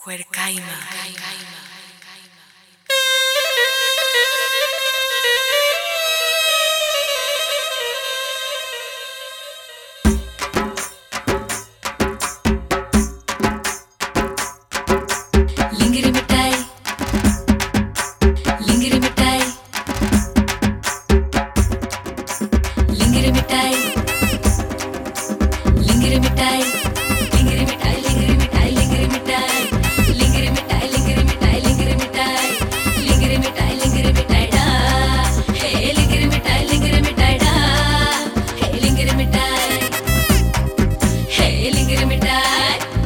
Cuercaima. లింగిరి మిఠాయి లింగిరి మిఠాయి లింగిరి మిఠాయి లింగిరి మిఠాయి లింగిరి మిఠాయి లింగిరి మిఠాయి లింగిరి మిఠాయి లింగిరి మిఠాయి లింగిరి మిఠాయి లింగిరి మిఠాయి లింగిరి మిఠాయి లింగిరి మిఠాయి డా హే లింగిరి మిఠాయి లింగిరి మిఠాయి డా హే లింగిరి మిఠాయి హే లింగిరి మిఠాయి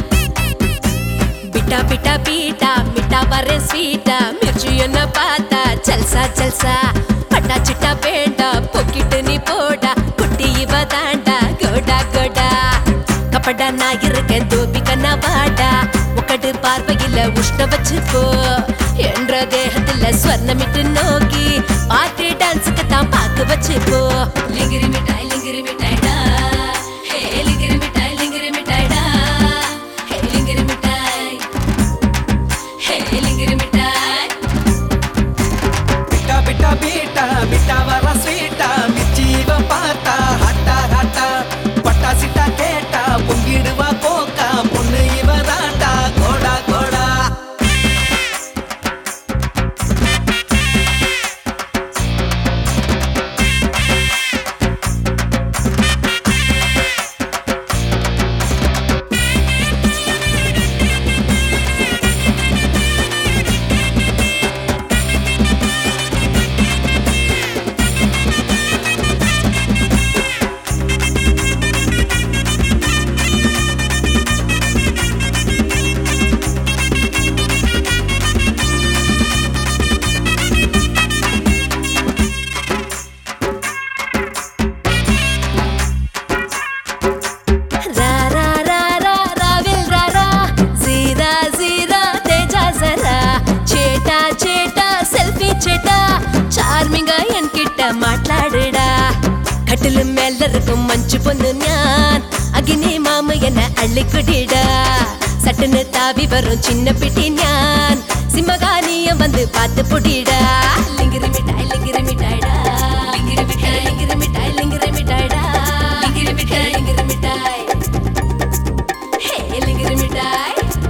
ಬಿಟ ಬಿಟ ಬೀಟ ಮಿಟ ಬರೆ ಸ್ವೀಟ ಮಿರ್ಚಿಯನ್ನ ಪಾತ ಚಲ್ಸ ಚಲ್ಸ ಪಟ ಚಿಟ ಬೇಡ ಪೊಕ್ಕಿಟ್ಟು ನೀ போட குட்டி இவ தாண்டா கோடா கோடா கப்படா நான் இருக்கேன் தோபிக்கண்ணா வாடா உக்கடு பார்வையில உஷ்ண வச்சுக்கோ என்ற தேகத்துல ஸ்வர்ணமிட்டு நோக்கி பாட்டு டான்ஸுக்கு தான் பார்த்து வச்சுக்கோ லிங்கிரி மிட்டாய் லிங்கிரி மிட்டாய்டா ஹே லிங்கிரி மிட்டாய் லிங்கிரி மிட்டாய்டா ஹே லிங்கிரி மிட்டாய் ஹே லிங்கிரி மிட்டாய் ಬಿಟ್ಟ ಬಿಟ್ಟ ಬೀಟ ಬಿಟ್ಟ ವರ ಸ್ವೀಟ ಮಿರ್ಚೀವ ಪಾತ ಹಟ್ಟ ಹಟ್ಟ ಪಟ್ಟ ಸಿಟ್ಟ ಕೇಟ பொங்கிடுவ போக்க பொண்ணு இவ தாண்டா கோடா கோடா ರಾ ರಾ ರಾ ರಾ ರಾವಿಲ್ ರಾ ರಾ ಜೀರಾ ಜೀರಾ ತೇಜ ಜರಾ சேட்டா சேட்டா செல்ஃபி சேட்டா சார்மிங்கா என்கிட்ட மாట్లాடுடா கட்டிலு மேல இருக்கும் மஞ்சு பொண்ணு ஞான் அகினி மாமு என்ன அள்ளிக்குடிடா சட்டுன்னு தாவி வரும் சின்ன பிட்டி ஞான் சிம்மகானிய வந்து பார்த்து புடிடா லிங்கிரி மிட்டாய் லிங்கிரி மிட்டாய்டா லிங்கிரி மிட்டாய் லிங்கிரி மிட்டாய் லிங்கிரி மிட்டாய்டா லிங்கிரி மிட்டாய் லிங்கிரி மிட்டாய் ஹே லிங்கிரி மிட்டாய்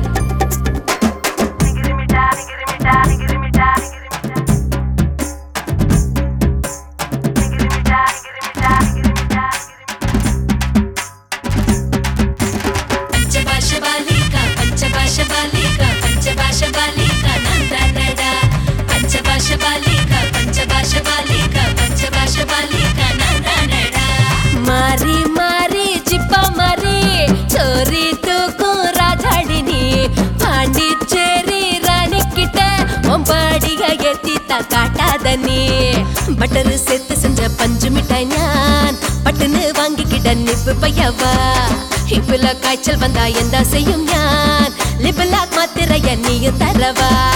పంచభాష బాలిక పంచభాష బాలిక పంచభాష బాలిక నందనడా పంచభాష బాలిక పంచభాష బాలిక పంచభాష బాలిక నందనడా மாறி மாறி சிப்பா மாறி சோரி தூக்கும் ராஜாடினி பாண்டிச்சேரி ராணி கிட்ட ஒம்பாடிக எத்தித்த காட்டாத நீ பட்டரு சேர்த்து செஞ்ச பஞ்சு மிட்டாய் ஞான் பட்டுன்னு வாங்கிக்கிட்ட நிப்பு பையவா இப்புல காய்ச்சல் வந்தா எந்த செய்யும் ஞான் லிபலாக் மாத்திரைய நீயும் தரவா